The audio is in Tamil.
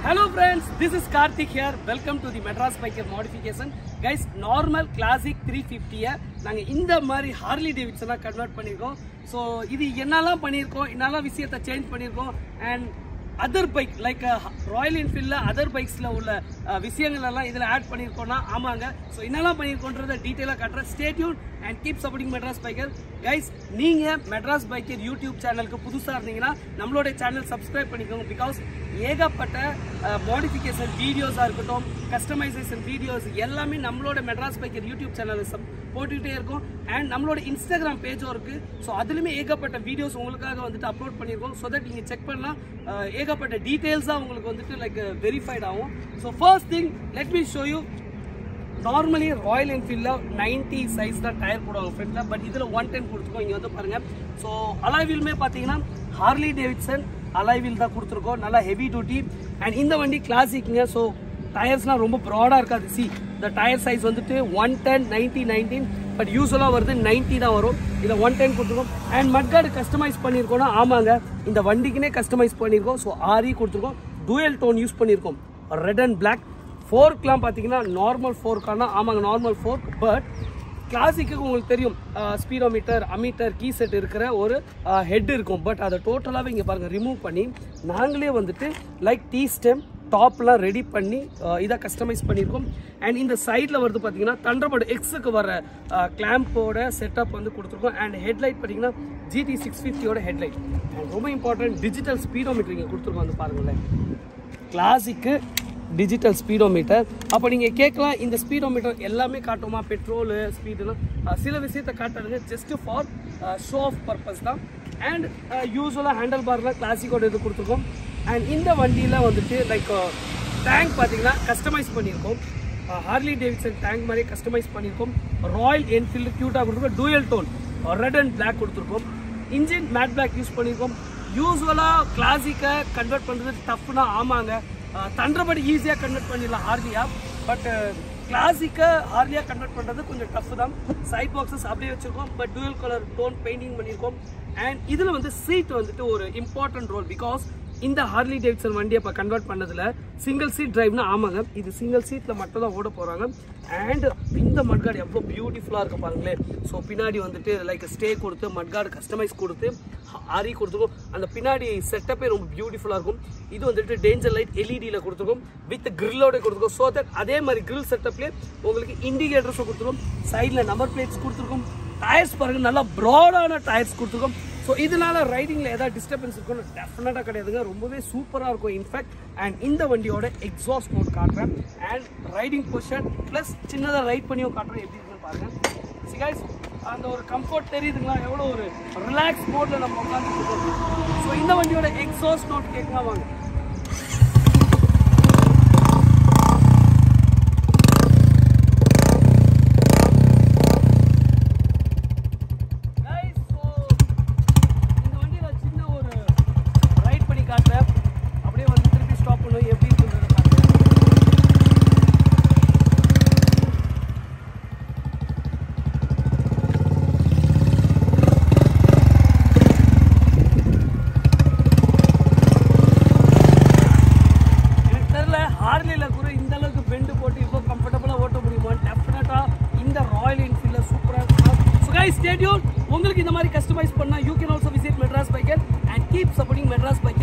Hello friends, this is Karthik here. Welcome to the Madras Biker Modification. Guys, normal classic three ஃபிஃப்டியை நாங்கள் இந்த மாதிரி ஹார்லி டேவிட்ஸனாக கன்வெர்ட் பண்ணியிருக்கோம் ஸோ இது என்னெல்லாம் பண்ணியிருக்கோம் என்னெல்லாம் விஷயத்தை சேஞ்ச் பண்ணியிருக்கோம் and other bike like Royal என்ஃபீல்டில் அதர் பைக்ஸில் உள்ள அஹ், விஷயங்கள் எல்லாம் இதில் ஆட் பண்ணியிருக்கோம்னா ஆமாங்க ஸோ என்னெல்லாம் பண்ணியிருக்கோன்றதை டீட்டெயிலாக காட்டுறேன் stay tuned and keep supporting Madras Biker guys நீங்கள் மெட்ராஸ் பைக்கர் யூடியூப் சேனலுக்கு புதுசாக இருந்தீங்கன்னா நம்மளோட சேனல் சப்ஸ்கிரைப் பண்ணிக்கோங்க பிகாஸ் ஏகப்பட்ட மாடிஃபிகேஷன் வீடியோஸாக இருக்கட்டும் கஸ்டமைசேஷன் வீடியோஸ் எல்லாமே நம்மளோட மெட்ராஸ் பைக்கர் யூடியூப் சேனலில் சப் போட்டுக்கிட்டே இருக்கும் அண்ட் நம்மளோட இன்ஸ்டாகிராம் பேஜும் இருக்குது ஸோ அதுலேயுமே ஏகப்பட்ட வீடியோஸ் உங்களுக்காக வந்துட்டு அப்லோட் பண்ணியிருக்கோம் ஸோ தட் நீங்கள் செக் பண்ணலாம் அஹ், ஏகப்பட்ட டீட்டெயில்ஸாக உங்களுக்கு வந்துட்டு லைக் வெரிஃபைட் ஆகும் so first thing let me show you normally Royal என்ஃபீல்டில் நைன்ட்டி சைஸ் தான் டயர் போடுவாங்க ஃப்ரண்ட்டில் பட் இதில் ஒன் டென் கொடுத்துருக்கோம் இங்கே வந்து பாருங்கள் ஸோ அலாய்விலுமே பார்த்தீங்கன்னா ஹார்லி டேவிட்சன் அலாய்வில் தான் கொடுத்துருக்கோம் நல்லா ஹெவி டியூட்டி அண்ட் இந்த வண்டி கிளாசிக்குங்க ஸோ டயர்ஸ்லாம் ரொம்ப ப்ராடாக இருக்காது சி இந்த டயர் சைஸ் வந்துட்டு one ten ninety nineteen but யூஸ்வலாக வருது 90 தான் வரும் இதில் ஒன் டென் கொடுத்துருக்கோம் அண்ட் மட்கார்டு கஸ்டமைஸ் பண்ணியிருக்கோம்னா ஆமாங்க இந்த வண்டிக்குனே கஸ்டமைஸ் பண்ணியிருக்கோம் ஸோ ஆரி கொடுத்துருக்கோம் டூயல் டோன் யூஸ் பண்ணியிருக்கோம் ரெட் அண்ட் பிளாக் ஃபோர்க்லாம் பார்த்தீங்கன்னா நார்மல் ஃபோர்க்கானா ஆமாங்க நார்மல் ஃபோர்க் பட் கிளாசிக்கு உங்களுக்கு தெரியும் ஸ்பீடோமீட்டர் அமீட்டர் கீ செட் இருக்கிற ஒரு ஹெட் இருக்கும் பட் அதை டோட்டலாகவே இங்கே பாருங்கள் ரிமூவ் பண்ணி நாங்களே வந்துட்டு லைக் டீ ஸ்டெம் டாப்லாம் ரெடி பண்ணி அஹ், இதை கஸ்டமைஸ் பண்ணியிருக்கோம் அண்ட் இந்த சைடில் வருது பார்த்தீங்கன்னா தண்டர்பர்டு எக்ஸுக்கு வர கிளாம்போட செட்டப் வந்து கொடுத்துருக்கோம் அண்ட் ஹெட்லைட் பார்த்தீங்கன்னா ஜிடி சிக்ஸ் ஃபிஃப்டியோட ஹெட்லைட் அண்ட் ரொம்ப இம்பார்ட்டன்ட் டிஜிட்டல் ஸ்பீடோமீட்டர் இங்கே கொடுத்துருக்கோம் வந்து பாருங்களேன் கிளாசிக்கு டிஜிட்டல் ஸ்பீடோமீட்டர் அப்போ நீங்கள் கேட்கலாம் இந்த ஸ்பீடோமீட்டர் எல்லாமே காட்டுமா பெட்ரோலு ஸ்பீடுலாம் சில விஷயத்தை காட்டுறது just for show off purpose தான் அண்ட் யூஸ்வலாக ஹேண்டில் பார்லாம் கிளாசிக்கோட இது கொடுத்துருக்கோம் அண்ட் இந்த வண்டியில் வந்துட்டு லைக் டேங்க் பார்த்தீங்கன்னா கஸ்டமைஸ் பண்ணியிருக்கோம் ஹார்லி டேவிட்சன் டேங்க் மாதிரி கஸ்டமைஸ் பண்ணியிருக்கோம் ராயல் என்ஃபீல்டு க்யூட்டாக கொடுத்துருக்கோம் dual tone red and black கொடுத்துருக்கோம் இன்ஜின் மேட் பிளாக் யூஸ் பண்ணியிருக்கோம் யூஸ்வலாக கிளாசிக்கை கன்வெர்ட் பண்ணுறது டஃப்னா ஆமாங்க தண்டபடி ஈஸியாக கன்வெர்ட் பண்ணிடலாம் ஹார்லியா பட் கிளாசிக்கை ஹார்லியாக கன்வெர்ட் பண்ணுறது கொஞ்சம் டஃப் தான் சைட் பாக்ஸஸ் அப்படியே வச்சுருக்கோம் but dual colour tone painting பண்ணியிருக்கோம் அண்ட் இதில் வந்து சீட் வந்துட்டு ஒரு இம்பார்ட்டன்ட் ரோல் பிகாஸ் இந்த ஹார்லி டேவிட்சன் வண்டியை இப்போ கன்வெர்ட் பண்ணதுல சிங்கிள் சீட் டிரைவ்னா ஆமாங்க இது சிங்கிள் சீட்டில் மட்டும் தான் ஓட போகிறாங்க அண்ட் இந்த மட்கார்டு எவ்வளோ பியூட்டிஃபுல்லாக இருக்கு பாருங்களேன் ஸோ பின்னாடி வந்துட்டு லைக் ஸ்டே கொடுத்து மட்கார்டு கஸ்டமைஸ் கொடுத்து ஆரி கொடுத்துருக்கோம் அந்த பின்னாடி செட்டப்பே ரொம்ப பியூட்டிஃபுல்லாக இருக்கும் இது வந்துட்டு டேஞ்சர் லைட் எல்இடியில் கொடுத்துருக்கோம் வித் கிரில்லோட கொடுத்துருக்கோம் ஸோ தட் அதே மாதிரி கிரில் செட்டப்லேயே உங்களுக்கு இண்டிகேட்டர்ஸும் கொடுத்துருக்கோம் சைடில் நம்பர் பிளேட்ஸ் கொடுத்துருக்கோம் டயர்ஸ் பாருங்க நல்லா ப்ராடான டயர்ஸ் கொடுத்துருக்கோம் ஸோ இதனால ரைடிங்கில் ஏதாவது டிஸ்டர்பன்ஸ் இருக்கும்னு டெஃபினட்டாக கிடையாதுங்க ரொம்பவே சூப்பராக இருக்கும் இன்ஃபேக்ட் அண்ட் இந்த வண்டியோட எக்ஸாஸ்ட் மோட் காட்டுறேன் அண்ட் ரைடிங் பொசிஷன் ப்ளஸ் சின்னதாக ரைட் பண்ணியும் காட்டுறேன் எப்படி இருக்குன்னு பாருங்க சிகாய்ஸ் அந்த ஒரு கம்ஃபர்ட் தெரியுதுங்களா எவ்வளோ ஒரு ரிலாக்ஸ் மோடில் நம்ம உட்காந்துருக்கோம் ஸோ இந்த வண்டியோட எக்ஸாஸ்ட் நோட் கேட்கலாம் வாங்க Guys, so இந்த வண்டியில சின்ன ஒரு ரைட் பண்ணி காட்டுறேன் அப்படியே வந்து திருப்பி ஸ்டாப் பண்ணுவோம் எப்படி இருக்குன்றத காட்டுறேன் எனக்கு தெரியல ஹார்லியில் கூட இந்த அளவுக்கு பெண்டு போட்டு இவ்வளோ கம்ஃபர்டபுளாக ஓட்ட முடியுமா டெஃபினட்டாக இந்த ராயல் என்ஃபீல்டில் சூப்பராக இருக்கும் ஸோ கை ஸ்டேடியூன் உங்களுக்கு இந்த மாதிரி கஸ்டமைஸ் பண்ணால் you can also visit Madras Biker and keep supporting Madras biker